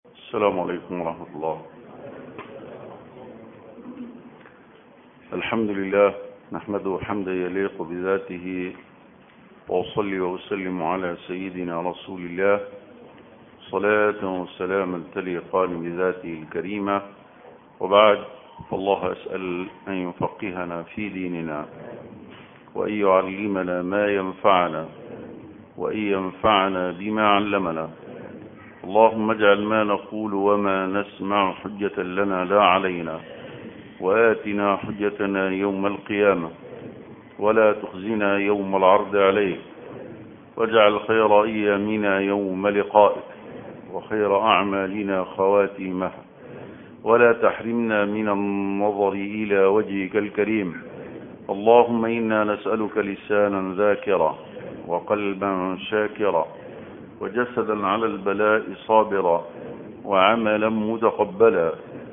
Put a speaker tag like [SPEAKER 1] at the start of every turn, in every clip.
[SPEAKER 1] السلام عليكم ورحمة الله الحمد لله نحمده حمدا يليق بذاته وأصلي وأسلم على سيدنا رسول الله صلاة وسلاما تليقان بذاته الكريمة وبعد فالله أسأل أن يفقهنا في ديننا وأن يعلمنا ما ينفعنا وأن ينفعنا بما علمنا اللهم اجعل ما نقول وما نسمع حجة لنا لا علينا وآتنا حجتنا يوم القيامة ولا تخزنا يوم العرض عليك واجعل خير أيامنا يوم لقائك وخير أعمالنا خواتيمها ولا تحرمنا من النظر إلى وجهك الكريم اللهم إنا نسألك لسانا ذاكرا وقلبا شاكرا وجسدا على البلاء صابرا وعملا متقبلا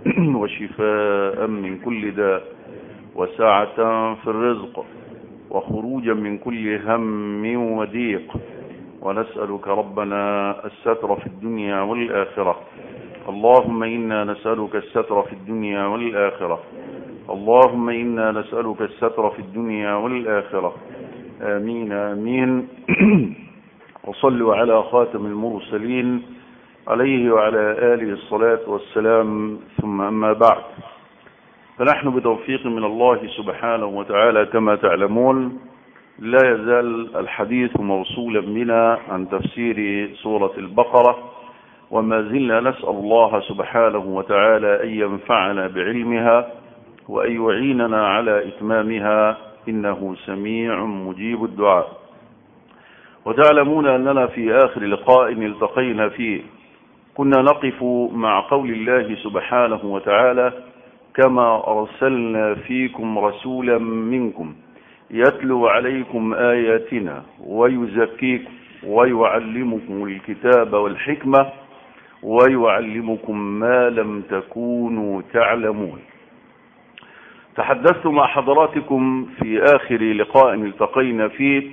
[SPEAKER 1] وشفاء من كل داء وسعة في الرزق وخروجا من كل هم وضيق ونسألك ربنا الستر في الدنيا والآخرة اللهم إنا نسألك الستر في الدنيا والآخرة اللهم إنا نسألك الستر في الدنيا والآخرة آمين آمين وصلوا على خاتم المرسلين عليه وعلى آله الصلاة والسلام ثم أما بعد فنحن بتوفيق من الله سبحانه وتعالى كما تعلمون لا يزال الحديث موصولا بنا عن تفسير سورة البقرة وما زلنا نسأل الله سبحانه وتعالى أن ينفعنا بعلمها وأن يعيننا على إتمامها إنه سميع مجيب الدعاء وتعلمون أننا في آخر لقاء التقينا فيه كنا نقف مع قول الله سبحانه وتعالى كما أرسلنا فيكم رسولا منكم يتلو عليكم آياتنا ويزكيكم ويعلمكم الكتاب والحكمة ويعلمكم ما لم تكونوا تعلمون تحدثت مع حضراتكم في آخر لقاء التقينا فيه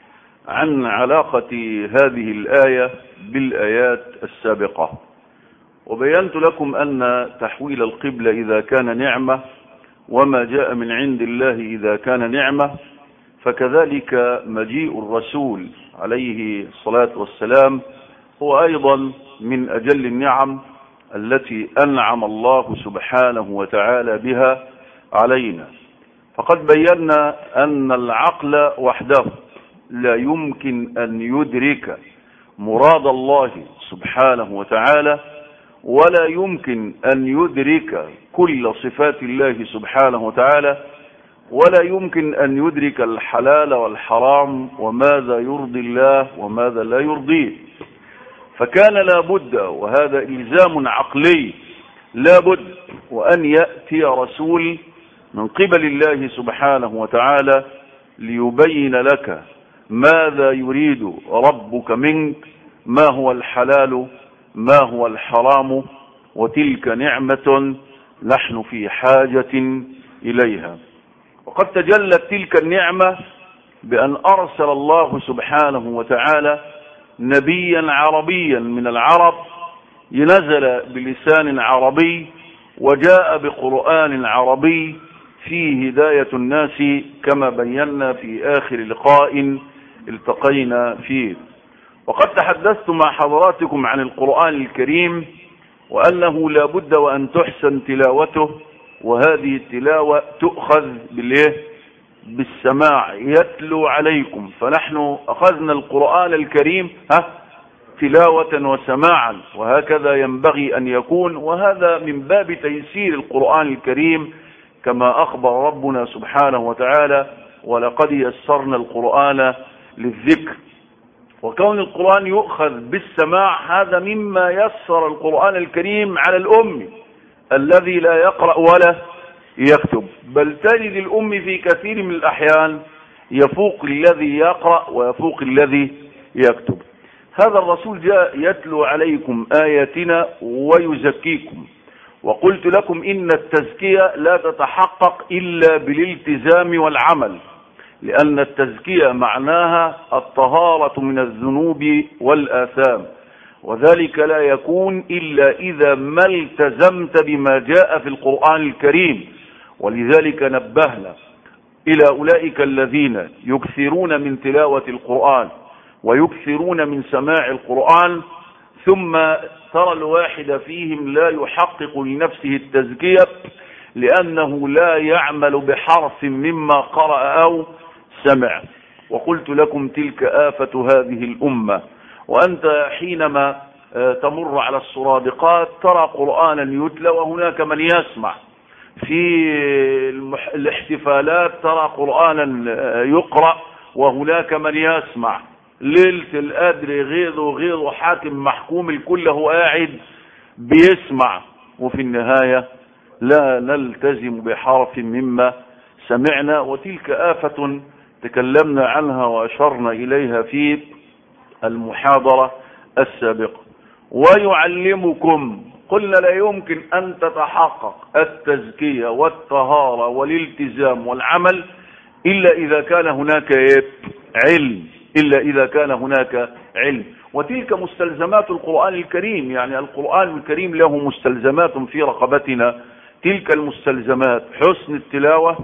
[SPEAKER 1] عن علاقة هذه الآية بالآيات السابقة وبينت لكم أن تحويل القبلة إذا كان نعمة وما جاء من عند الله إذا كان نعمة فكذلك مجيء الرسول عليه الصلاة والسلام هو أيضا من أجل النعم التي أنعم الله سبحانه وتعالى بها علينا فقد بينا أن العقل وحده لا يمكن أن يدرك مراد الله سبحانه وتعالى ولا يمكن أن يدرك كل صفات الله سبحانه وتعالى ولا يمكن أن يدرك الحلال والحرام وماذا يرضي الله وماذا لا يرضيه فكان لابد وهذا إلزام عقلي لابد وأن يأتي رسول من قبل الله سبحانه وتعالى ليبين لك ماذا يريد ربك منك ما هو الحلال ما هو الحرام وتلك نعمة نحن في حاجة إليها وقد تجلت تلك النعمة بأن أرسل الله سبحانه وتعالى نبيا عربيا من العرب ينزل بلسان عربي وجاء بقرآن عربي فيه هداية الناس كما بينا في آخر لقاء التقينا فيه وقد تحدثت مع حضراتكم عن القرآن الكريم وأنه لا بد وأن تحسن تلاوته وهذه التلاوة تؤخذ بالإيه؟ بالسماع يتلو عليكم فنحن أخذنا القرآن الكريم ها تلاوة وسماعا وهكذا ينبغي أن يكون وهذا من باب تيسير القرآن الكريم كما أخبر ربنا سبحانه وتعالى ولقد يسرنا القرآن للذكر وكون القرآن يؤخذ بالسماع هذا مما يسر القرآن الكريم على الأم الذي لا يقرأ ولا يكتب بل تجد الأم في كثير من الأحيان يفوق الذي يقرأ ويفوق الذي يكتب هذا الرسول جاء يتلو عليكم آياتنا ويزكيكم وقلت لكم إن التزكية لا تتحقق إلا بالالتزام والعمل لأن التزكية معناها الطهارة من الذنوب والآثام وذلك لا يكون إلا إذا ما التزمت بما جاء في القرآن الكريم ولذلك نبهنا إلى أولئك الذين يكثرون من تلاوة القرآن ويكثرون من سماع القرآن ثم ترى الواحد فيهم لا يحقق لنفسه التزكية لأنه لا يعمل بحرف مما قرأ أو سمع وقلت لكم تلك آفة هذه الأمة وأنت حينما تمر على السرادقات ترى قرآنا يتلى وهناك من يسمع في الاحتفالات ترى قرآنا يقرأ وهناك من يسمع ليلة القدر غيظه غيظه حاكم محكوم الكل هو قاعد بيسمع وفي النهاية لا نلتزم بحرف مما سمعنا وتلك آفة تكلمنا عنها وأشرنا إليها في المحاضرة السابقة ويعلمكم قلنا لا يمكن أن تتحقق التزكية والطهارة والالتزام والعمل إلا إذا كان هناك علم إلا إذا كان هناك علم وتلك مستلزمات القرآن الكريم يعني القرآن الكريم له مستلزمات في رقبتنا تلك المستلزمات حسن التلاوة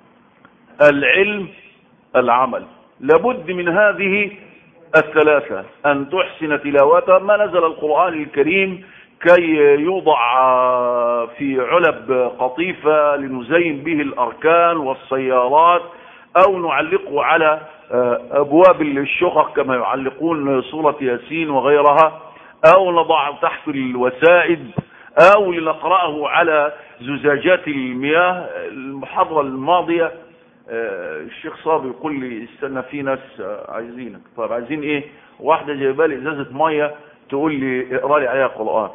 [SPEAKER 1] العلم العمل لابد من هذه الثلاثة أن تحسن تلاوتها ما نزل القرآن الكريم كي يوضع في علب قطيفة لنزين به الأركان والسيارات أو نعلقه على أبواب الشقق كما يعلقون سورة ياسين وغيرها أو نضع تحت الوسائد أو لنقرأه على زجاجات المياه المحاضرة الماضية الشيخ صابر يقول لي استنى في ناس عايزينك طيب عايزين ايه واحدة جايبه لي ازازة مية تقول لي اقرا لي عليها قرآن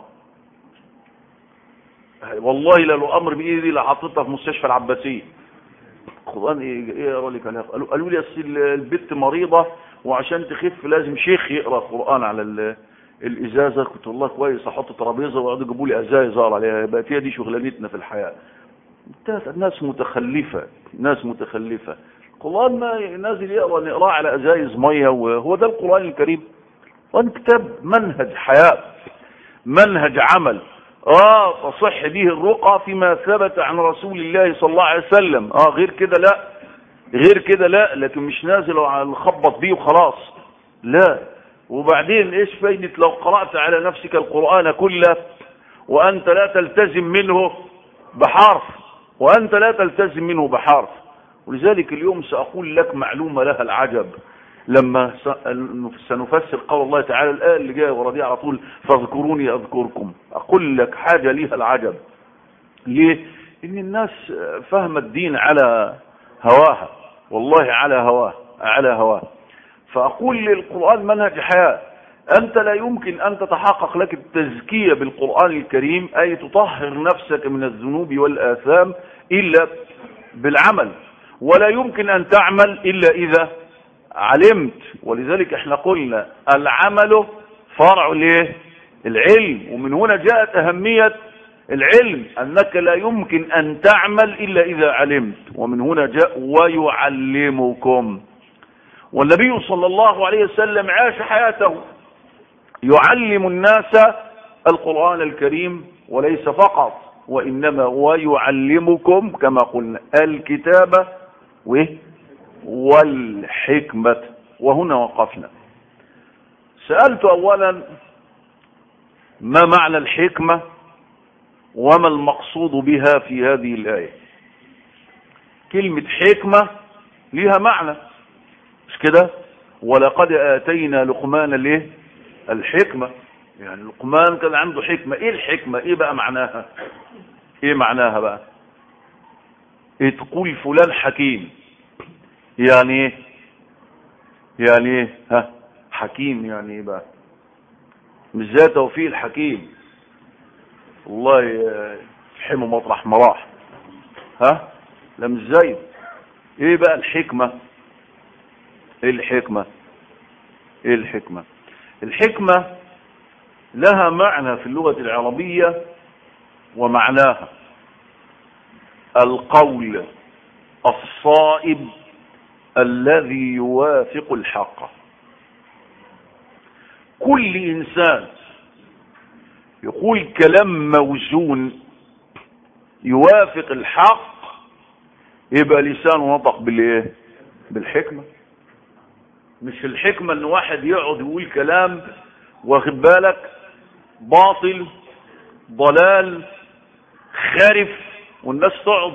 [SPEAKER 1] والله لو امر بايدي لحطيتها في مستشفى العباسية قرآن ايه ايه اقرا لك عليها قالوا, قالوا لي اصل البت مريضة وعشان تخف لازم شيخ يقرا قرآن على الازازة قلت والله كويس احط ترابيزة ويقعدوا يجيبوا لي ازايز اقرا عليها بقت هي دي شغلانتنا في الحياة ناس متخلفة ناس متخلفة القرآن ما نازل يقرأ نقرأ على أزايز مية وهو ده القرآن الكريم وان كتاب منهج حياة منهج عمل اه تصح به الرقى فيما ثبت عن رسول الله صلى الله عليه وسلم اه غير كده لا غير كده لا لكن مش نازل نخبط بيه وخلاص لا وبعدين ايش فايدة لو قرأت على نفسك القرآن كله وانت لا تلتزم منه بحرف وأنت لا تلتزم منه بحرف ولذلك اليوم سأقول لك معلومة لها العجب لما سنفسر قول الله تعالى الآية اللي جاية ورا دي على طول فاذكروني أذكركم أقول لك حاجة ليها العجب ليه؟ إن الناس فهم الدين على هواها والله على هواه على هواه فأقول للقرآن منهج حياة أنت لا يمكن أن تتحقق لك التزكية بالقرآن الكريم أي تطهر نفسك من الذنوب والآثام إلا بالعمل ولا يمكن أن تعمل إلا إذا علمت ولذلك احنا قلنا العمل فرع ليه العلم ومن هنا جاءت أهمية العلم أنك لا يمكن أن تعمل إلا إذا علمت ومن هنا جاء ويعلمكم والنبي صلى الله عليه وسلم عاش حياته يعلم الناس القرآن الكريم وليس فقط وإنما ويعلمكم كما قلنا الكتابة والحكمة وهنا وقفنا سألت أولا ما معنى الحكمة وما المقصود بها في هذه الآية كلمة حكمة لها معنى مش كده ولقد آتينا لقمان ليه الحكمة يعني لقمان كان عنده حكمة ايه الحكمة ايه بقى معناها ايه معناها بقى ايه تقول فلان حكيم يعني ايه يعني ايه ها حكيم يعني ايه بقى مش زي توفيق الحكيم والله يحمه مطرح مراح ها لا مش زي ايه بقى الحكمة ايه الحكمة ايه الحكمة الحكمة لها معنى في اللغة العربية ومعناها القول الصائب الذي يوافق الحق كل إنسان يقول كلام موزون يوافق الحق يبقى لسانه نطق بالايه بالحكمة مش الحكمة ان واحد يقعد يقول كلام واخد بالك باطل ضلال خارف والناس تقعد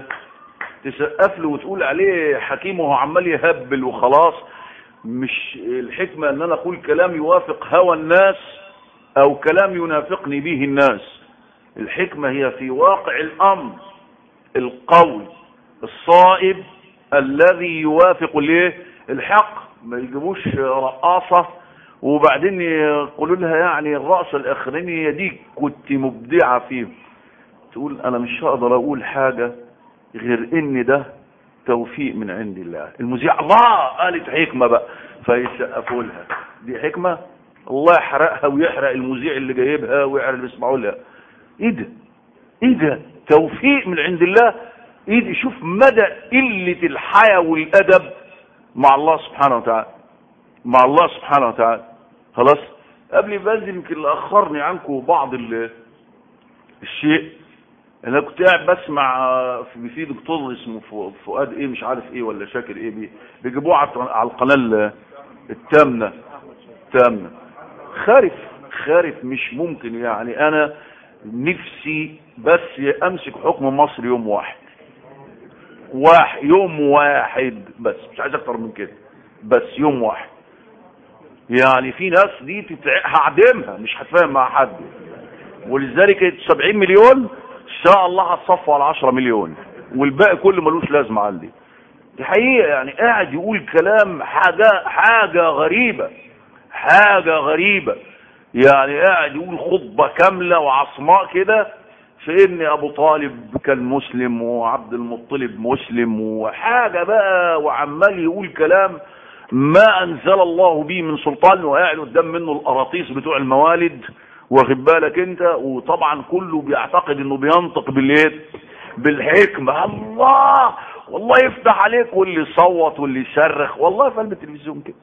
[SPEAKER 1] تسقف له وتقول عليه حكيم وهو عمال يهبل وخلاص مش الحكمة ان انا اقول كلام يوافق هوى الناس او كلام ينافقني به الناس الحكمة هي في واقع الامر القول الصائب الذي يوافق الايه الحق ما يجيبوش رقاصة وبعدين يقولوا لها يعني الرأس الاخرانية دي كنت مبدعة فيه تقول انا مش هقدر اقول حاجة غير ان ده توفيق من عند الله المذيع الله قالت حكمة بقى فيسقفوا لها دي حكمة الله يحرقها ويحرق المذيع اللي جايبها ويحرق اللي بيسمعوا لها ايه ده ايه ده توفيق من عند الله ايه ده شوف مدى قلة الحياة والادب مع الله سبحانه وتعالى مع الله سبحانه وتعالى خلاص قبل بنزل يمكن اللي اخرني عنكم بعض الشيء انا كنت قاعد بسمع في في دكتور اسمه فؤاد ايه مش عارف ايه ولا شاكر ايه بي بيجيبوه على القناه التامنه التامنه خارف خارف مش ممكن يعني انا نفسي بس امسك حكم مصر يوم واحد واحد يوم واحد بس مش عايز اكتر من كده بس يوم واحد يعني في ناس دي تتع... هعدمها مش هتفاهم مع حد ولذلك 70 مليون ان شاء الله هتصفوا على 10 مليون والباقي كله ملوش لازمه عندي دي حقيقه يعني قاعد يقول كلام حاجه حاجه غريبه حاجه غريبه يعني قاعد يقول خطبه كامله وعصماء كده في ان ابو طالب كان مسلم وعبد المطلب مسلم وحاجه بقى وعمال يقول كلام ما انزل الله به من سلطان وقاعد قدام منه القراطيس بتوع الموالد واخد بالك انت وطبعا كله بيعتقد انه بينطق بالايه بالحكمه الله والله يفتح عليك واللي يصوت واللي يصرخ والله في قلب التلفزيون كده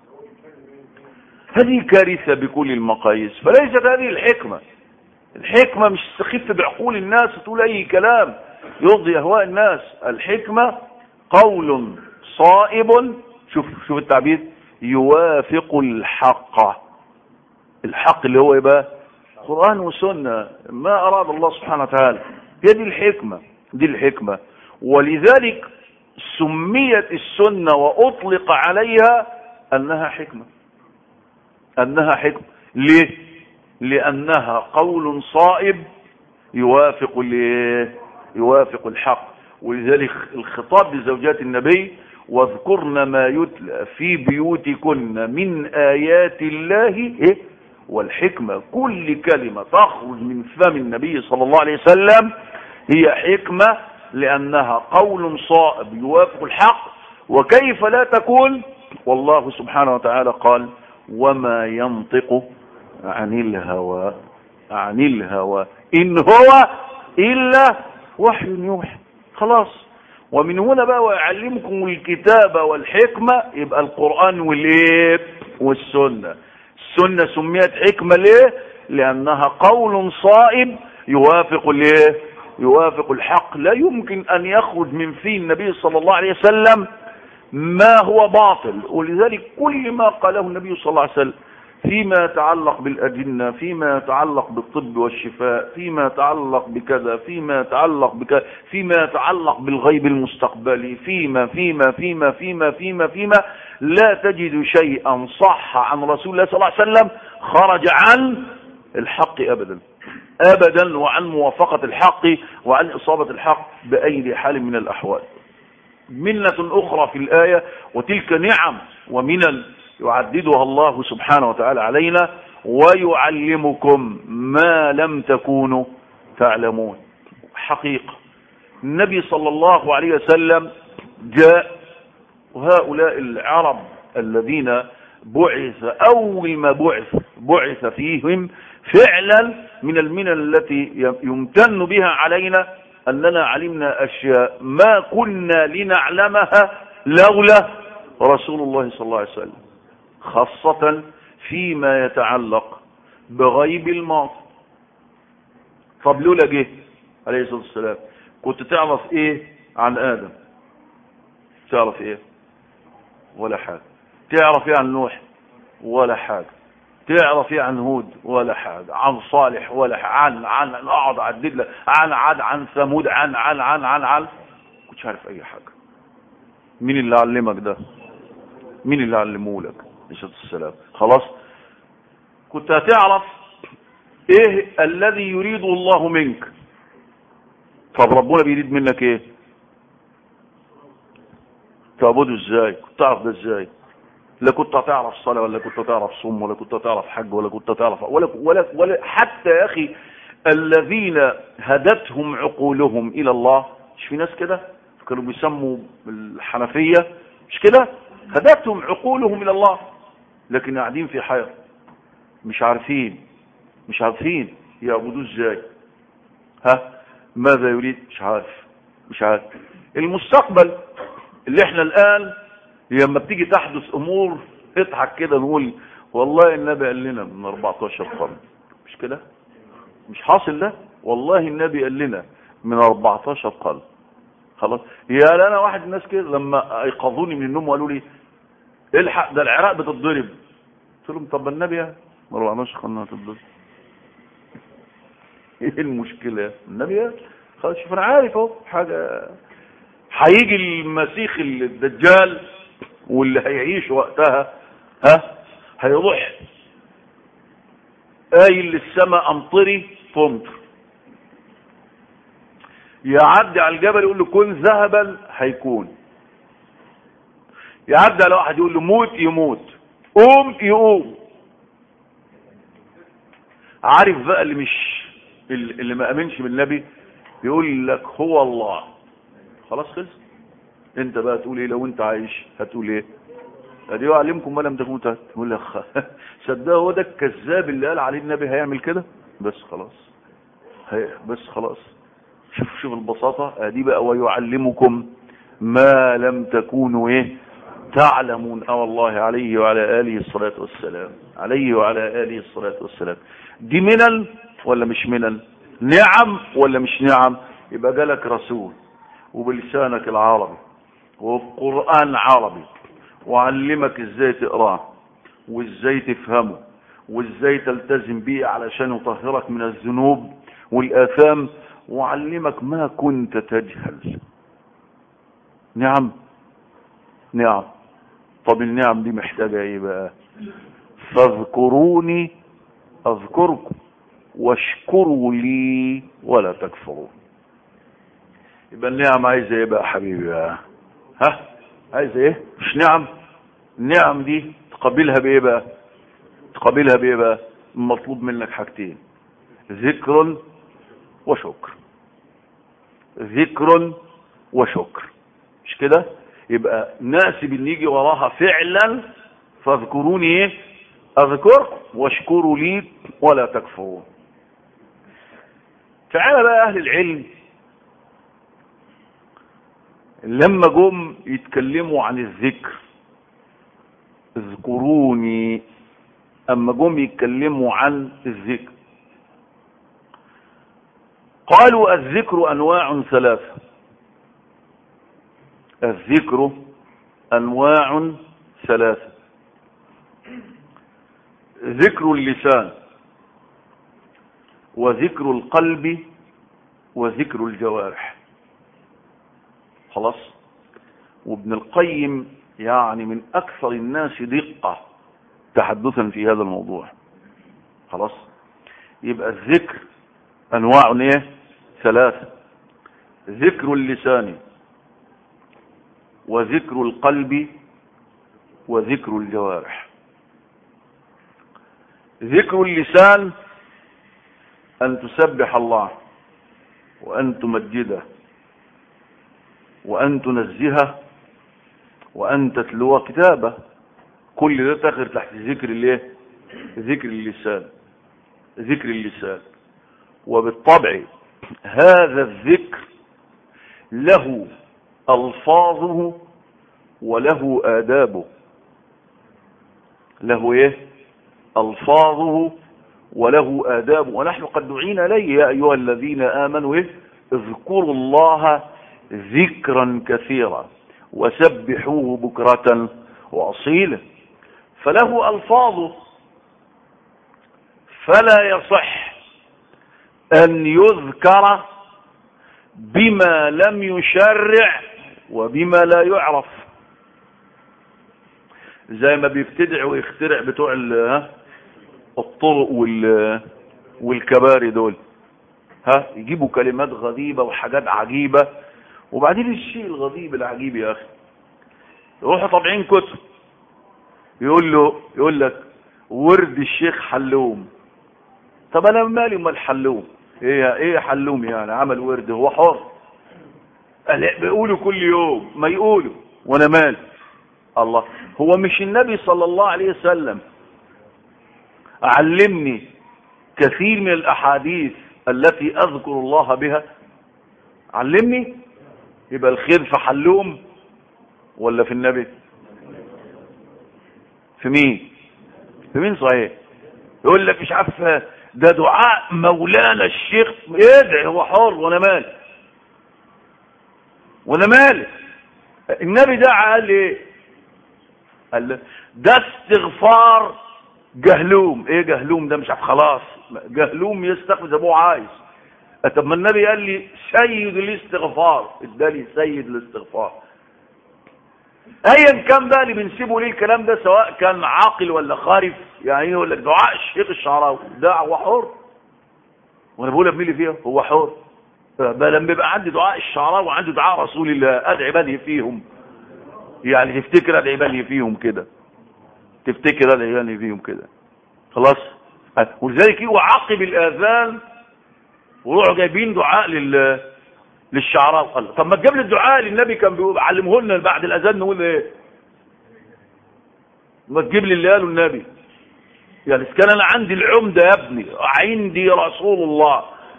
[SPEAKER 1] هذه كارثه بكل المقاييس فليست هذه الحكمه الحكمه مش تستخف بعقول الناس تقول اي كلام يرضي اهواء الناس الحكمه قول صائب شوف شوف التعبير يوافق الحق الحق اللي هو ايه بقى قرآن وسنة ما أراد الله سبحانه وتعالى هي دي الحكمة دي الحكمة ولذلك سميت السنة وأطلق عليها أنها حكمة أنها حكمة ليه لأنها قول صائب يوافق يوافق الحق ولذلك الخطاب لزوجات النبي واذكرن ما يتلى في بيوتكن من آيات الله إيه والحكمة كل كلمة تخرج من فم النبي صلى الله عليه وسلم هي حكمة لأنها قول صائب يوافق الحق وكيف لا تكون والله سبحانه وتعالى قال وما ينطق عن الهوى عن الهوى إن هو إلا وحي يوحى خلاص ومن هنا بقى ويعلمكم الكتاب والحكمة يبقى القرآن والإيه والسنة السنة سميت حكمة ليه لأنها قول صائب يوافق الايه يوافق الحق لا يمكن أن يخرج من في النبي صلى الله عليه وسلم ما هو باطل ولذلك كل ما قاله النبي صلى الله عليه وسلم فيما يتعلق بالأجنة فيما يتعلق بالطب والشفاء فيما يتعلق بكذا فيما يتعلق بكذا فيما يتعلق بالغيب المستقبلي فيما فيما فيما فيما فيما فيما لا تجد شيئا صح عن رسول الله صلى الله عليه وسلم خرج عن الحق أبدا أبدا وعن موافقة الحق وعن إصابة الحق بأي حال من الأحوال منة أخرى في الآية وتلك نعم ومنن يعددها الله سبحانه وتعالى علينا ويعلمكم ما لم تكونوا تعلمون حقيقة النبي صلى الله عليه وسلم جاء وهؤلاء العرب الذين بعث أول ما بعث بعث فيهم فعلا من المنن التي يمتن بها علينا أننا علمنا أشياء ما كنا لنعلمها لولا رسول الله صلى الله عليه وسلم خاصة فيما يتعلق بغيب الماضي طب لولا جه عليه الصلاة والسلام كنت تعرف ايه عن ادم تعرف ايه ولا حاجة تعرف ايه عن نوح ولا حاجة تعرف ايه عن هود ولا حاجة عن صالح ولا حاجة عن عن اقعد اعدد لك عن عن عن ثمود عن عن عن عن عن كنتش عارف اي حاجة مين اللي علمك ده مين اللي علمه لك عليه الصلاة والسلام خلاص كنت هتعرف ايه الذي يريده الله منك طب ربنا بيريد منك ايه تعبده ازاي كنت تعرف ده ازاي لا كنت هتعرف صلاة ولا كنت هتعرف صوم ولا كنت هتعرف حج ولا كنت هتعرف ولا ولا ولا حتى يا اخي الذين هدتهم عقولهم الى الله مش في ناس كده كانوا بيسموا الحنفية مش كده هدتهم عقولهم الى الله لكن قاعدين في حيرة مش عارفين مش عارفين يعبدوه ازاي ها ماذا يريد مش عارف مش عارف المستقبل اللي احنا الان لما بتيجي تحدث امور اضحك كده نقول والله النبي قال لنا من 14 قرن مش كده مش حاصل ده والله النبي قال لنا من 14 قرن خلاص يا انا واحد الناس كده لما ايقظوني من النوم وقالوا لي الحق ده العراق بتتضرب قلت لهم طب النبي ما 14 قرن هتتضرب ايه المشكله النبي خلاص شوف انا عارف اهو حاجه هيجي المسيخ الدجال واللي هيعيش وقتها ها هيروح قايل للسماء امطري تمطر يعدي على الجبل يقول له كن ذهبا هيكون يعدي على واحد يقول له موت يموت قوم يقوم عارف بقى اللي مش اللي ما امنش بالنبي يقول لك هو الله خلاص خلص انت بقى تقول ايه لو انت عايش هتقول ايه ادي اعلمكم ما لم تكونوا تقول لك صدقوا هو ده الكذاب اللي قال عليه النبي هيعمل كده بس خلاص هي بس خلاص شوف شوف البساطة ادي بقى ويعلمكم ما لم تكونوا ايه تعلمون اه والله عليه وعلى اله الصلاة والسلام عليه وعلى اله الصلاة والسلام دي منن ولا مش منن نعم ولا مش نعم يبقى جالك رسول وبلسانك العربي وبقرآن عربي وعلمك ازاي تقراه وازاي تفهمه وازاي تلتزم بيه علشان يطهرك من الذنوب والآثام وعلمك ما كنت تجهل نعم نعم طب النعم دي محتاجة ايه بقى فاذكروني اذكركم واشكروا لي ولا تكفرون يبقى النعم عايزه ايه بقى حبيبي بقى ها عايزه ايه مش نعم النعم دي تقابلها بايه بقى تقابلها بايه بقى المطلوب منك حاجتين ذكر وشكر ذكر وشكر مش كده يبقى ناسب ان يجي وراها فعلا فاذكروني ايه اذكركم واشكروا لي ولا تكفرون تعالى بقى اهل العلم لما جم يتكلموا عن الذكر اذكروني اما جم يتكلموا عن الذكر قالوا الذكر انواع ثلاثة الذكر انواع ثلاثة ذكر اللسان وذكر القلب وذكر الجوارح خلاص وابن القيم يعني من اكثر الناس دقة تحدثا في هذا الموضوع خلاص يبقى الذكر انواع ايه ثلاثة ذكر اللسان وذكر القلب وذكر الجوارح ذكر اللسان ان تسبح الله وان تمجده وأن تنزهه وأن تتلو كتابه كل ده تاخر تحت ذكر الايه ذكر اللسان ذكر اللسان وبالطبع هذا الذكر له ألفاظه وله آدابه له ايه ألفاظه وله آداب ونحن قد دعينا إليه يا أيها الذين آمنوا إيه؟ اذكروا الله ذكرا كثيرا وسبحوه بكرة وأصيلا فله ألفاظه فلا يصح أن يذكر بما لم يشرع وبما لا يعرف زي ما بيبتدع ويخترع بتوع الطرق والكباري دول ها يجيبوا كلمات غريبة وحاجات عجيبة وبعدين الشيء الغريب العجيب يا اخي يروحوا طابعين كتب يقول له يقول لك ورد الشيخ حلوم طب انا مالي امال حلوم ايه ايه حلوم يعني عمل ورد هو حر بيقولوا كل يوم ما يقولوا وانا مالي الله هو مش النبي صلى الله عليه وسلم علمني كثير من الاحاديث التي اذكر الله بها علمني يبقى الخير في حلوم ولا في النبي في مين في مين صحيح يقول لك مش عارف ده دعاء مولانا الشيخ ادعي هو حر وانا مالي وانا مالي النبي ده قال ايه قال ده استغفار جهلوم ايه جهلوم ده مش عارف خلاص جهلوم يستغفر زي ابوه عايز طب ما النبي قال لي سيد الاستغفار ادالي سيد الاستغفار ايا كان بقى اللي بنسيبه ليه الكلام ده سواء كان عاقل ولا خارف يعني يقول لك دعاء الشيخ الشعراوي ده هو حر وانا بقول مين اللي فيها هو حر بقى لما يبقى عندي دعاء الشعراوي وعندي دعاء رسول الله ادعي بني فيهم يعني تفتكر ادعي بني فيهم كده تفتكر ادعي بني فيهم كده خلاص ولذلك هو عقب الاذان وروحوا جايبين دعاء لل للشعراء قال طب ما تجيب لي الدعاء اللي النبي كان بيقول علمه لنا بعد الاذان نقول ايه ما تجيب لي اللي قاله النبي يعني كان انا عندي العمده يا ابني عندي رسول الله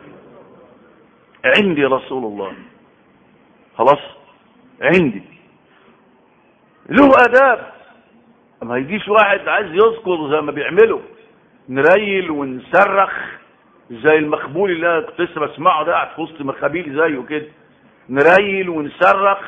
[SPEAKER 1] عندي رسول الله خلاص عندي له اداب ما يجيش واحد عايز يذكر زي ما بيعملوا نريل ونصرخ زي المخبول اللي انا كنت لسه بسمعه ده قاعد في وسط مخابيل زيه كده نريل ونصرخ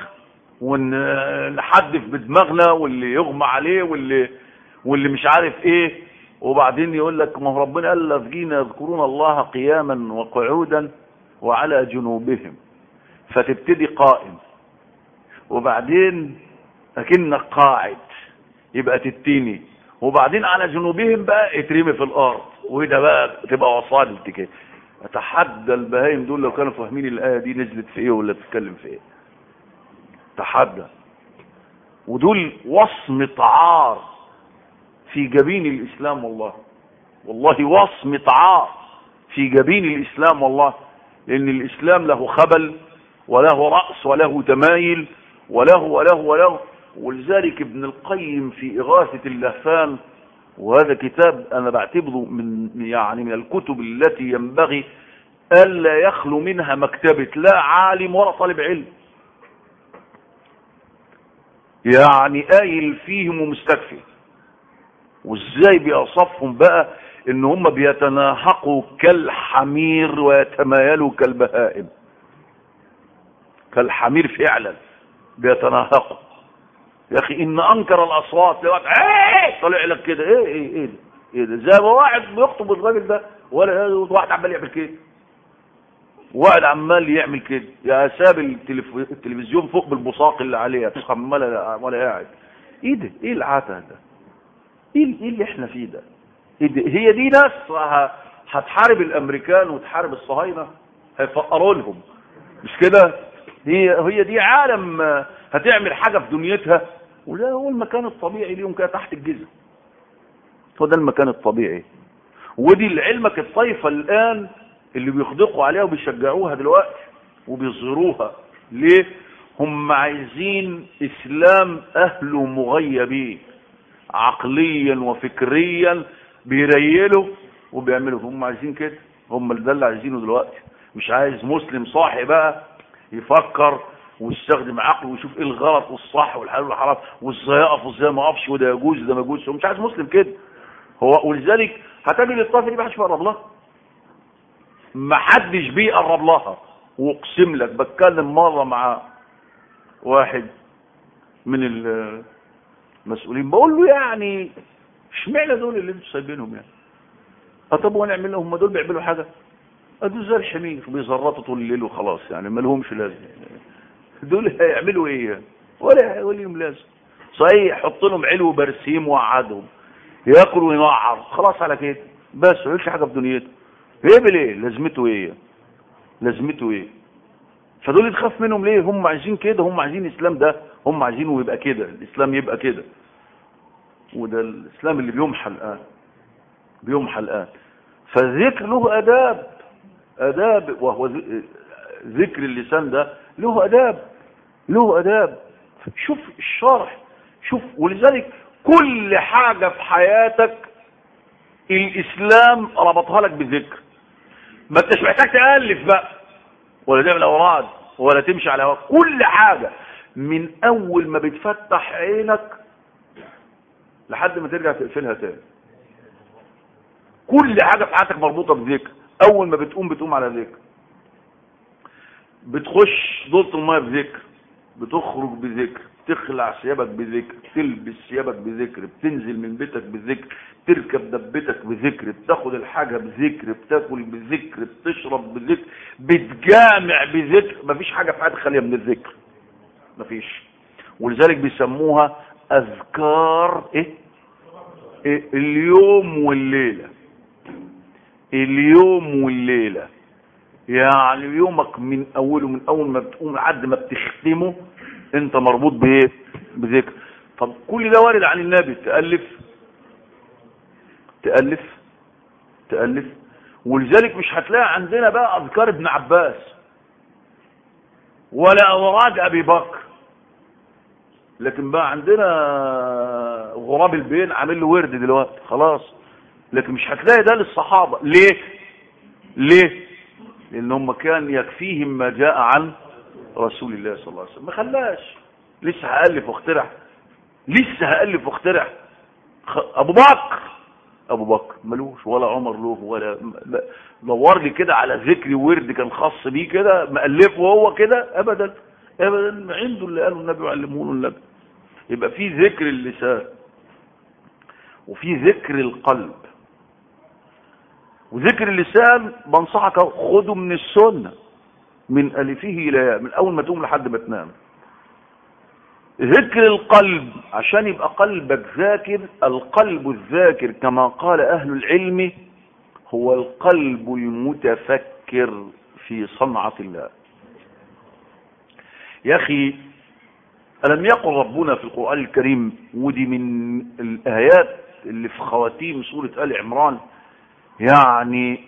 [SPEAKER 1] ونحدف بدماغنا واللي يغمى عليه واللي واللي مش عارف ايه وبعدين يقول لك ما هو ربنا قال لافجين يذكرون الله قياما وقعودا وعلى جنوبهم فتبتدي قائم وبعدين اكنك قاعد يبقى تتيني وبعدين على جنوبهم بقى اترمي في الارض وده بقى تبقى وصلت كده اتحدى البهايم دول لو كانوا فاهمين الايه دي نزلت في ايه ولا بتتكلم في ايه تحدى ودول وصمة عار في جبين الاسلام والله والله وصمة عار في جبين الاسلام والله لان الاسلام له خبل وله رأس وله تمايل وله وله وله ولذلك ابن القيم في إغاثة اللهفان وهذا كتاب أنا بعتبره من يعني من الكتب التي ينبغي ألا يخلو منها مكتبة لا عالم ولا طالب علم يعني قايل فيهم ومستكفي وازاي بيوصفهم بقى ان هم بيتناهقوا كالحمير ويتمايلوا كالبهائم كالحمير فعلا بيتناهقوا يا اخي ان انكر الاصوات دلوقتي ايه طلع لك كده ايه ايه ايه ده ايه ده زي ما واحد بيخطب الراجل ده ولا واحد عمال يعمل كده واحد عمال يعمل كده يا ساب التلف... التلفزيون فوق بالبصاق اللي عليه عمال ولا قاعد ايه ده ايه العته ده ايه ايه اللي احنا فيه ده إيه ده؟ هي دي ناس هتحارب الامريكان وتحارب الصهاينه هيفقروا لهم مش كده هي هي دي عالم هتعمل حاجة في دنيتها وده هو المكان الطبيعي ليهم كده تحت الجزء هو ده المكان الطبيعي ودي لعلمك الطائفة الآن اللي بيخدقوا عليها وبيشجعوها دلوقتي وبيظهروها ليه هم عايزين إسلام أهله مغيبين عقليا وفكريا بيريلوا وبيعملوا هم عايزين كده هم ده اللي عايزينه دلوقتي مش عايز مسلم صاحي بقى يفكر ويستخدم عقله ويشوف ايه الغلط والصح والحلال والحرام وازاي اقف وازاي ما اقفش وده يجوز وده ما يجوز هو مش عايز مسلم كده هو ولذلك هتجد الطائفه دي ما حدش بيقرب لها ما حدش بيقرب لها واقسم لك بتكلم مره مع واحد من المسؤولين بقول له يعني اشمعنى دول اللي انتوا سايبينهم يعني اه طب ونعمل لهم هم دول بيعملوا حاجه دول زي الحمير بيزرطوا طول الليل وخلاص يعني ما لهمش لازمه دول هيعملوا ايه يعني ولا ولا لهم لازم صحيح حط لهم علو برسيم وقعدهم ياكل وينعر خلاص على كده بس ما يعملش حاجه في دنيته يعمل ايه لازمته ايه لازمته ايه فدول تخاف منهم ليه هم عايزين كده هم عايزين الاسلام ده هم عايزينه يبقى كده الاسلام يبقى كده وده الاسلام اللي بيمحى الان بيمحى الان فالذكر له اداب اداب وهو ذكر اللسان ده له اداب له اداب شوف الشرح شوف ولذلك كل حاجة في حياتك الاسلام ربطها لك بالذكر ما انتش محتاج تألف بقى ولا تعمل اوراد ولا تمشي على هواك كل حاجة من اول ما بتفتح عينك لحد ما ترجع تقفلها تاني كل حاجة في حياتك مربوطة بذكر اول ما بتقوم بتقوم على ذكر بتخش دورة المية بذكر بتخرج بذكر تخلع ثيابك بذكر تلبس ثيابك بذكر بتنزل من بيتك بذكر تركب دبتك بذكر بتاخد الحاجة بذكر بتاكل بذكر بتشرب بذكر بتجامع بذكر مفيش حاجة في حياتك خالية من الذكر مفيش ولذلك بيسموها اذكار ايه, إيه؟ اليوم والليلة اليوم والليلة يعني يومك من اوله من اول ما بتقوم لحد ما بتختمه انت مربوط بايه بذكر طب كل ده وارد عن النبي تألف تألف تألف ولذلك مش هتلاقي عندنا بقى اذكار ابن عباس ولا اوراد ابي بكر لكن بقى عندنا غراب البين عامل له ورد دلوقتي خلاص لكن مش هتلاقي ده للصحابة ليه ليه لان هم كان يكفيهم ما جاء عن رسول الله صلى الله عليه وسلم ما خلاش لسه هألف واخترع لسه هألف واخترع ابو بكر ابو بكر ملوش ولا عمر له ولا دور لي كده على ذكر ورد كان خاص بيه كده مألفه هو كده ابدا ابدا عنده اللي قاله النبي وعلمه النبي يبقى في ذكر اللسان وفي ذكر القلب وذكر اللسان بنصحك خده من السنة من ألفه إلى من أول ما تقوم لحد ما تنام ذكر القلب عشان يبقى قلبك ذاكر القلب الذاكر كما قال أهل العلم هو القلب المتفكر في صنعة الله يا أخي ألم يقل ربنا في القرآن الكريم ودي من الآيات اللي في خواتيم سورة آل عمران يعني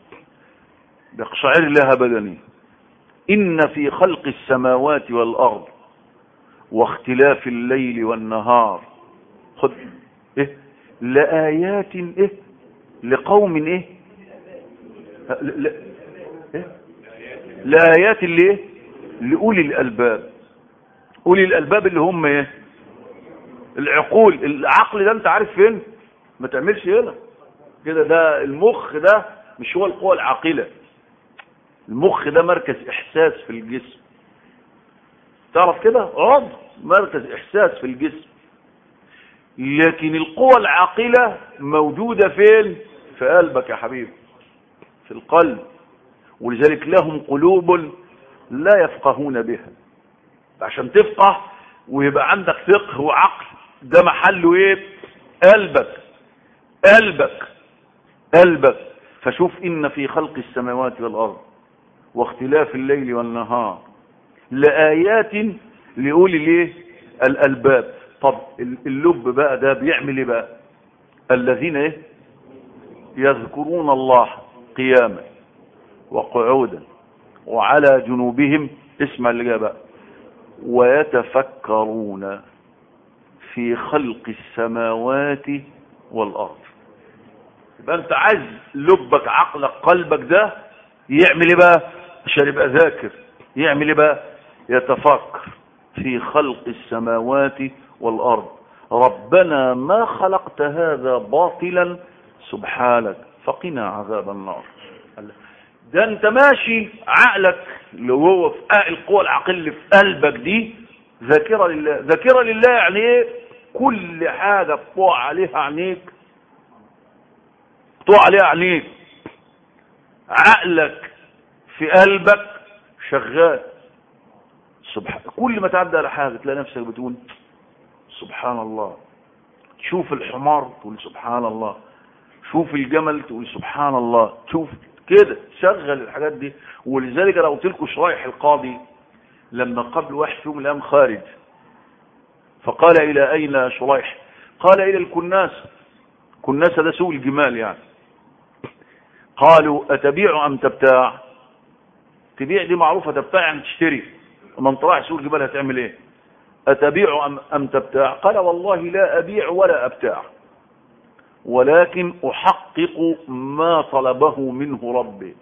[SPEAKER 1] بقشعر لها بدني إن في خلق السماوات والأرض واختلاف الليل والنهار خد إيه لآيات إيه لقوم إيه ل... ل... إيه لآيات اللي إيه لأولي الألباب أولي الألباب اللي هم إيه العقول العقل ده أنت عارف فين ما تعملش هنا كده ده المخ ده مش هو القوة العاقلة المخ ده مركز احساس في الجسم تعرف كده عضو مركز احساس في الجسم لكن القوة العاقلة موجودة فين في قلبك يا حبيبي في القلب ولذلك لهم قلوب لا يفقهون بها عشان تفقه ويبقى عندك فقه وعقل ده محله ايه قلبك قلبك قلبك فشوف إن في خلق السماوات والأرض واختلاف الليل والنهار لآيات لأولي ليه الألباب طب اللب بقى ده بيعمل ايه بقى الذين ايه يذكرون الله قياما وقعودا وعلى جنوبهم اسمع اللي جاء بقى ويتفكرون في خلق السماوات والأرض يبقى انت عايز لبك عقلك قلبك ده يعمل ايه بقى عشان يبقى ذاكر يعمل ايه بقى يتفكر في خلق السماوات والارض ربنا ما خلقت هذا باطلا سبحانك فقنا عذاب النار ده انت ماشي عقلك اللي هو في القوى العقل اللي في قلبك دي ذاكره لله ذاكره لله يعني ايه كل حاجه بتقع عليها عينيك بتقع عليها عينيك عقلك في قلبك شغال سبحان كل ما تعدي على حاجه تلاقي نفسك بتقول سبحان الله تشوف الحمار تقول سبحان الله شوف الجمل تقول سبحان الله شوف كده شغل الحاجات دي ولذلك انا قلت لكم شرايح القاضي لما قبل واحد فيهم الان خارج فقال الى اين شريح قال الى الكناس كناس ده سوق الجمال يعني قالوا اتبيع ام تبتاع تبيع دي معروفه تبتاع يعني تشتري لما انت رايح سوق الجمال هتعمل ايه اتبيع ام ام تبتاع قال والله لا ابيع ولا ابتاع ولكن احقق ما طلبه منه ربي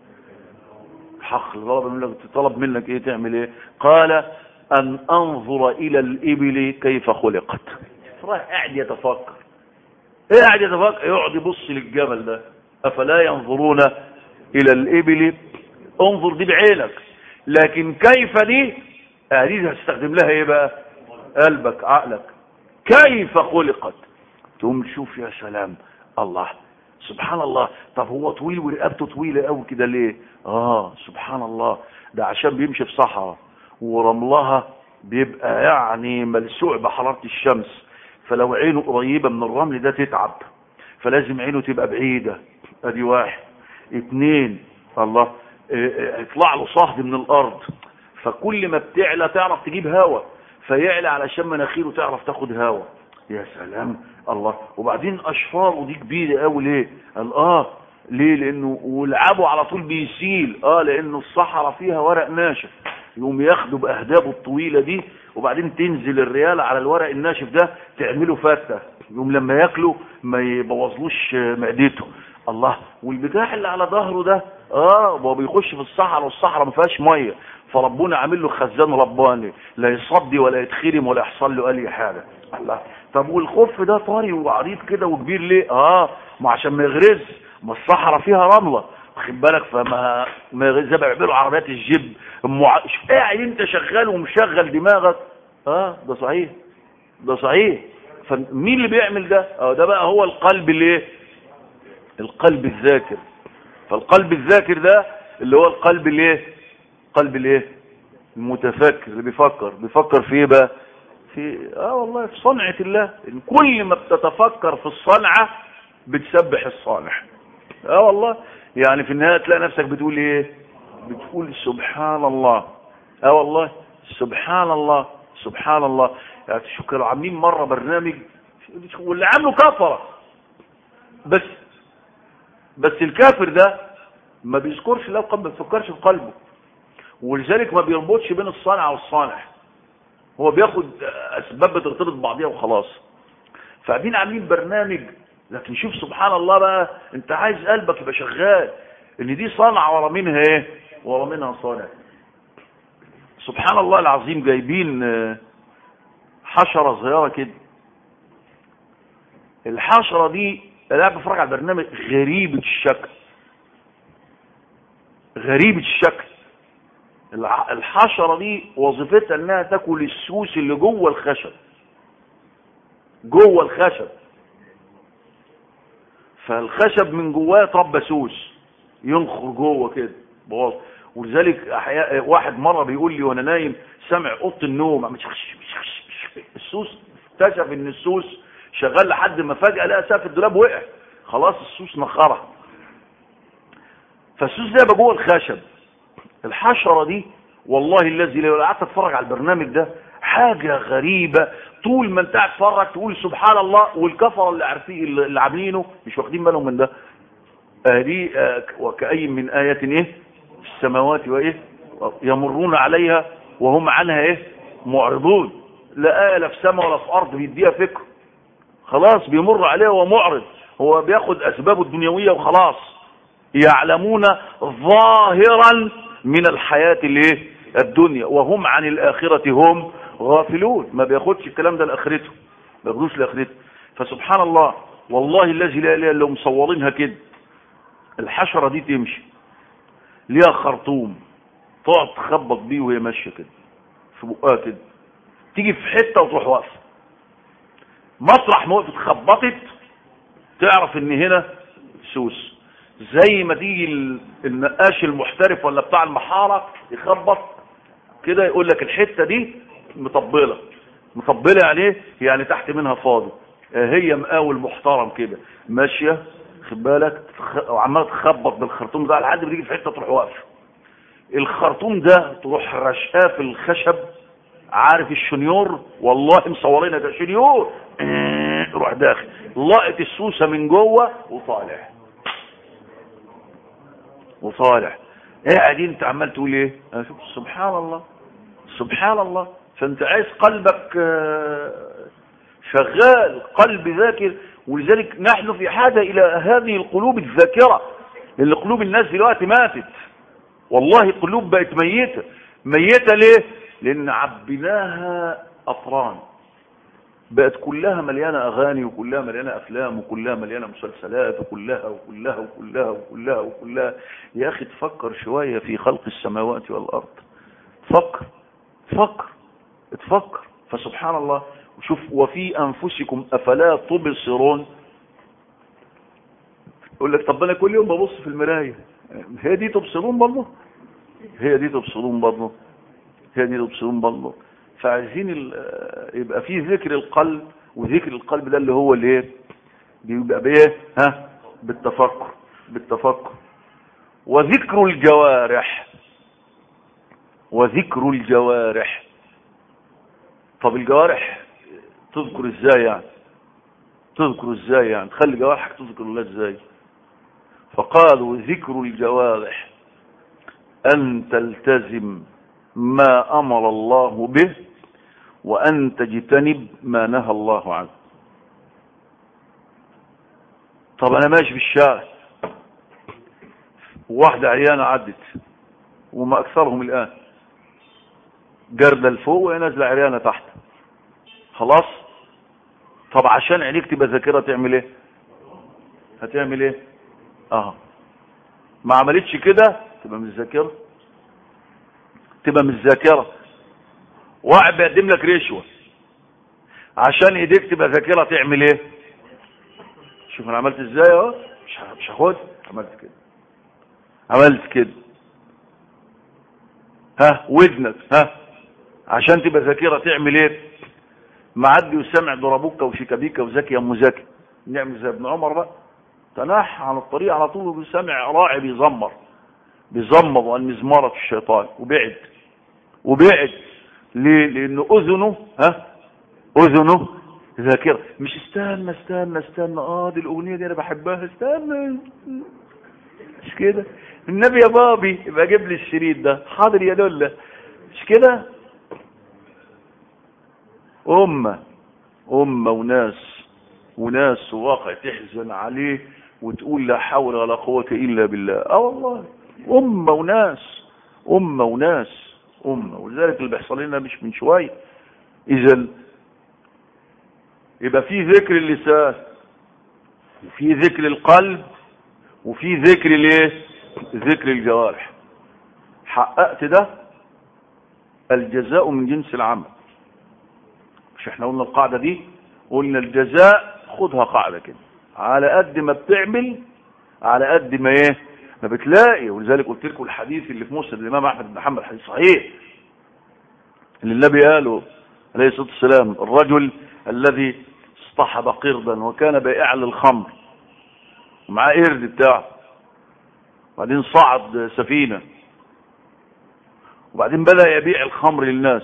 [SPEAKER 1] حق طلب منك طلب منك ايه تعمل ايه قال ان انظر الى الابل كيف خلقت رايح قاعد يتفكر ايه قاعد يتفكر يقعد يبص للجبل ده افلا ينظرون الى الابل انظر دي بعينك لكن كيف دي هذه هتستخدم لها ايه بقى قلبك عقلك كيف خلقت تقوم تشوف يا سلام الله سبحان الله طب هو طويل ورقبته طويله قوي كده ليه اه سبحان الله ده عشان بيمشي في صحراء ورملها بيبقى يعني ملسوع بحراره الشمس فلو عينه قريبه من الرمل ده تتعب فلازم عينه تبقى بعيده ادي واحد اتنين الله يطلع له صهد من الارض فكل ما بتعلى تعرف تجيب هوا فيعلى علشان مناخيره تعرف تاخد هوا يا سلام الله وبعدين اشفاره دي كبيره قوي ليه قال اه ليه لانه ولعبه على طول بيسيل اه لانه الصحراء فيها ورق ناشف يقوم ياخدوا باهدابه الطويله دي وبعدين تنزل الرياله على الورق الناشف ده تعمله فته يقوم لما ياكله ما يبوظلوش معدته الله والبتاع اللي على ظهره ده اه هو بيخش في الصحراء والصحراء ما فيهاش ميه فربنا عامل له خزان رباني لا يصدي ولا يتخرم ولا يحصل له اي حاجه الله طب والخف ده طري وعريض كده وكبير ليه اه ما عشان ما يغرز ما الصحراء فيها رمله واخد بالك فما ما يغرز زي ما بيعملوا عربيات الجيب مع... قاعد انت شغال ومشغل دماغك اه ده صحيح ده صحيح فمين اللي بيعمل ده اه ده بقى هو القلب اللي ايه القلب الذاكر فالقلب الذاكر ده اللي هو القلب اللي ايه قلب الايه المتفكر اللي بيفكر بيفكر في ايه بقى في اه والله في صنعة الله كل ما بتتفكر في الصنعة بتسبح الصانع اه والله يعني في النهاية تلاقي نفسك بتقول ايه بتقول سبحان الله اه والله سبحان الله سبحان الله يعني شو كانوا عاملين مرة برنامج واللي عامله كفرة بس بس الكافر ده ما بيذكرش الله ما بيفكرش في قلبه ولذلك ما بيربطش بين الصانع والصانع هو بياخد اسباب بترتبط ببعضيها وخلاص فقاعدين عاملين برنامج لكن شوف سبحان الله بقى انت عايز قلبك يبقى شغال ان دي صنعة ورا منها ايه ورا منها صانع سبحان الله العظيم جايبين حشرة صغيرة كده الحشرة دي انا بفرج على برنامج غريبة الشكل غريبة الشكل الحشرة دي وظيفتها انها تاكل السوس اللي جوه الخشب جوه الخشب فالخشب من جواه طب سوس ينخر جوه كده بواظ ولذلك أحياء واحد مرة بيقول لي وانا نايم سامع اوضه النوم عم السوس اكتشف ان السوس شغال لحد ما فجأة لقى سقف الدولاب وقع خلاص السوس نخرة فالسوس ده جوه الخشب الحشرة دي والله الذي لو قعدت اتفرج على البرنامج ده حاجة غريبة طول ما انت قاعد تتفرج تقول سبحان الله والكفرة اللي عارفين اللي عاملينه مش واخدين بالهم من ده دي وكأي من آية ايه في السماوات وايه يمرون عليها وهم عنها ايه معرضون لا آية لا في سماء ولا في أرض بيديها فكر خلاص بيمر عليها ومعرض هو بياخد أسبابه الدنيوية وخلاص يعلمون ظاهرا من الحياة الايه الدنيا وهم عن الآخرة هم غافلون ما بياخدش الكلام ده لآخرته ما بياخدوش لآخرته فسبحان الله والله الذي لا اله الا هو مصورينها كده الحشره دي تمشي ليها خرطوم تقعد تخبط بيه وهي ماشيه كده في بقها كده تيجي في حته وتروح واقفه مطرح ما وقفت خبطت تعرف ان هنا سوس زي ما تيجي ال- النقاش المحترف ولا بتاع المحاره يخبط كده يقول لك الحته دي مطبله مطبله يعني ايه يعني تحت منها فاضي آه هي مقاول محترم كده ماشيه خد بالك تخ- وعماله تخبط بالخرطوم ده لحد ما تيجي في حته تروح واقفه الخرطوم ده تروح رشقاه في الخشب عارف الشنيور والله مصورينها ده شنيور روح داخل لقط السوسه من جوه وطالع وطالع قاعد انت عمال تقول ايه أنا شوف سبحان الله سبحان الله فانت عايز قلبك آه، شغال قلب ذاكر ولذلك نحن في حاجه الى هذه القلوب الذاكره لان قلوب الناس دلوقتي ماتت والله قلوب بقت ميته ميته ليه لان عبيناها اطران بقت كلها مليانه اغاني وكلها مليانه افلام وكلها مليانه مسلسلات وكلها وكلها وكلها وكلها وكلها يا اخي تفكر شويه في خلق السماوات والارض فكر فكر اتفكر فسبحان الله وشوف وفي انفسكم افلا تبصرون يقول لك طب انا كل يوم ببص في المرايه هي دي تبصرون برضه هي دي تبصرون برضه هي دي تبصرون برضه فعايزين ال- يبقى في ذكر القلب وذكر القلب ده اللي هو الايه بيبقى بايه ها بالتفكر بالتفكر وذكر الجوارح وذكر الجوارح طب الجوارح تذكر ازاي يعني تذكر ازاي يعني تخلي جوارحك تذكر الله ازاي فقالوا ذكر الجوارح أن تلتزم ما أمر الله به وأن تجتنب ما نهى الله عنه طب أنا ماشي في الشارع واحدة عيانة عدت وما أكثرهم الآن جردة لفوق وهي نازلة عريانة تحت خلاص طب عشان عينيك تبقى ذاكرة تعمل ايه هتعمل ايه اه ما عملتش كده تبقى مش ذاكرة تبقى مش ذاكرة واحد بيقدم لك رشوة عشان ايديك تبقى ذاكرة تعمل ايه شوف انا عملت ازاي اهو مش ه- مش هاخد عملت كده عملت كده ها ودنك ها عشان تبقى ذاكرة تعمل ايه معدي وسمع ضربوك وشيكابيكا وزكي يا ام زكي نعمل زي ابن عمر بقى تنح عن الطريق على طول وسمع راعي بيزمر بيزمر والمزمارة الشيطان وبعد وبعد ليه لانه اذنه ها اذنه ذاكرة مش استنى استنى استنى اه دي الاغنية دي انا بحبها استنى مش كده النبي يا بابي يبقى جيب لي الشريط ده حاضر يا لولا مش كده أمة أمة وناس وناس واقع تحزن عليه وتقول لا حول ولا قوة إلا بالله اه والله أمة وناس أمة وناس أمة ولذلك اللي بيحصل لنا مش من شوية إذا يبقى في ذكر اللسان وفي ذكر القلب وفي ذكر الايه ذكر الجوارح حققت ده الجزاء من جنس العمل مش احنا قلنا القاعدة دي قلنا الجزاء خدها قاعدة كده على قد ما بتعمل على قد ما ايه ما بتلاقي ولذلك قلت لكم الحديث اللي في مسند الامام احمد بن حنبل حديث صحيح اللي النبي قاله عليه الصلاه والسلام الرجل الذي اصطحب قردا وكان بائعا للخمر ومعاه قرد بتاعه وبعدين صعد سفينه وبعدين بدا يبيع الخمر للناس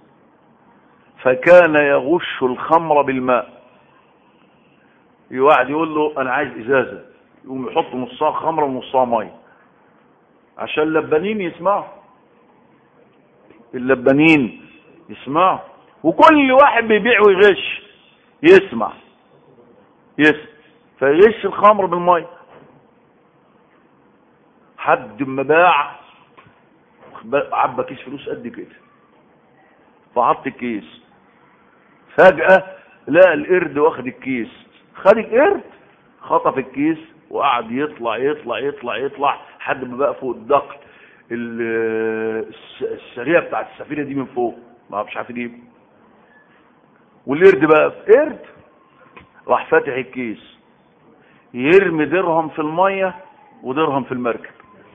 [SPEAKER 1] فكان يغش الخمر بالماء واحد يقول له انا عايز ازازه يقوم يحط نصها خمره ونصها ميه عشان اللبانين يسمعوا اللبانين يسمعوا وكل واحد بيبيع ويغش يسمع يسمع فيغش الخمر بالميه حد ما باع عبى كيس فلوس قد كده فحط الكيس فجأة لقى القرد واخد الكيس خد القرد خطف الكيس وقعد يطلع يطلع يطلع يطلع لحد ما بقى فوق الدقل ال- الس- السريع بتاعت السفينه دي من فوق ما مش عارف يجيب والقرد بقى قرد راح فاتح الكيس يرمي درهم في الميه ودرهم في المركب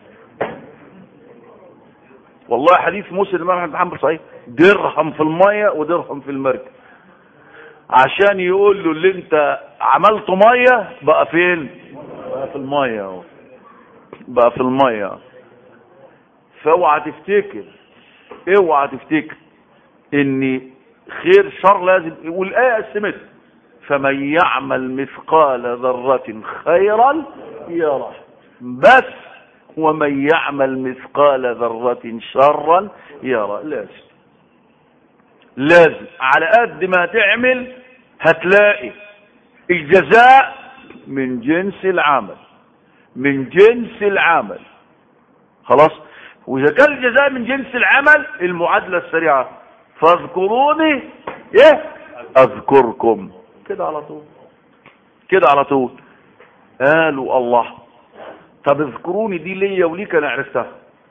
[SPEAKER 1] والله حديث مسلم الامام احمد بن حنبل صحيح درهم في الميه ودرهم في المركب عشان يقول له اللي انت عملته ميه بقى فين بقى في الميه اهو بقى في الميه فاوعى تفتكر اوعى تفتكر ان خير شر لازم والايه قسمت فمن يعمل مثقال ذره خيرا يره بس ومن يعمل مثقال ذره شرا يره لازم لازم على قد ما تعمل هتلاقي الجزاء من جنس العمل من جنس العمل خلاص واذا كان الجزاء من جنس العمل المعادله السريعه فاذكروني ايه اذكركم كده على طول كده على طول قالوا الله طب اذكروني دي ليا وليك انا عرفتها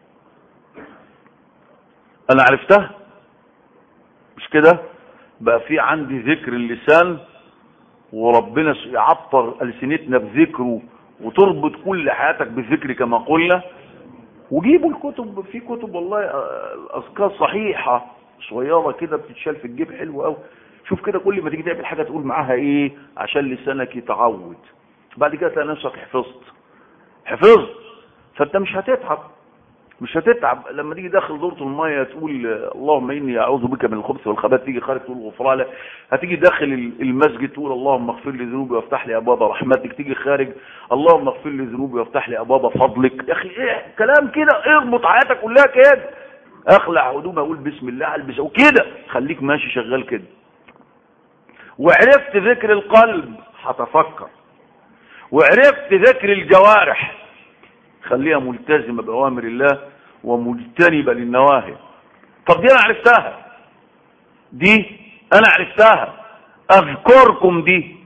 [SPEAKER 1] انا عرفتها مش كده بقى في عندي ذكر اللسان وربنا يعطر ألسنتنا بذكره وتربط كل حياتك بالذكر كما قلنا وجيبوا الكتب في كتب والله آه، اذكار صحيحه صغيره كده بتتشال في الجيب حلو قوي شوف كده كل ما تيجي تعمل حاجه تقول معاها ايه عشان لسانك يتعود بعد كده تلاقي نفسك حفظت حفظت فانت مش هتتعب مش هتتعب لما تيجي داخل دورة المية تقول اللهم إني أعوذ بك من الخبث والخبث تيجي خارج تقول غفرانك هتيجي داخل المسجد تقول اللهم اغفر لي ذنوبي وافتح لي أبواب رحمتك تيجي خارج اللهم اغفر لي ذنوبي وافتح لي أبواب فضلك يا أخي إيه كلام كده اربط حياتك كلها كده أخلع هدومي أقول بسم الله ألبس وكده خليك ماشي شغال كده وعرفت ذكر القلب هتفكر وعرفت ذكر الجوارح خليها ملتزمة بأوامر الله ومجتنبة للنواهي طب دي أنا عرفتها دي أنا عرفتها أذكركم دي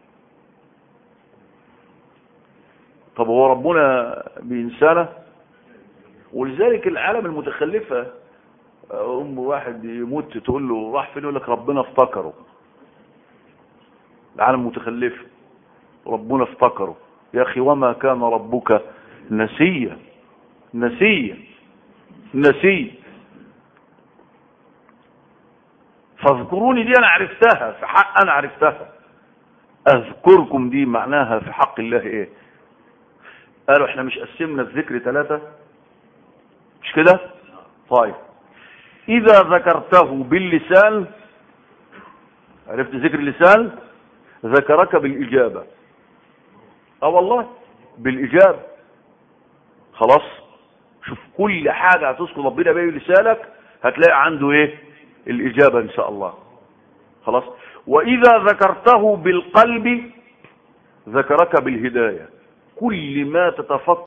[SPEAKER 1] طب هو ربنا بإنسانة ولذلك العالم المتخلفة أم واحد يموت تقول له راح فين يقول لك ربنا افتكره العالم المتخلف ربنا افتكره يا أخي وما كان ربك نسيا نسيا نسي فاذكروني دي انا عرفتها في حق انا عرفتها اذكركم دي معناها في حق الله ايه قالوا احنا مش قسمنا الذكر ثلاثة مش كده طيب اذا ذكرته باللسان عرفت ذكر اللسان ذكرك بالاجابة اه والله بالاجابة خلاص شوف كل حاجة هتذكر ربنا بيه لسانك هتلاقي عنده ايه الاجابة ان شاء الله خلاص واذا ذكرته بالقلب ذكرك بالهداية كل ما تتفكر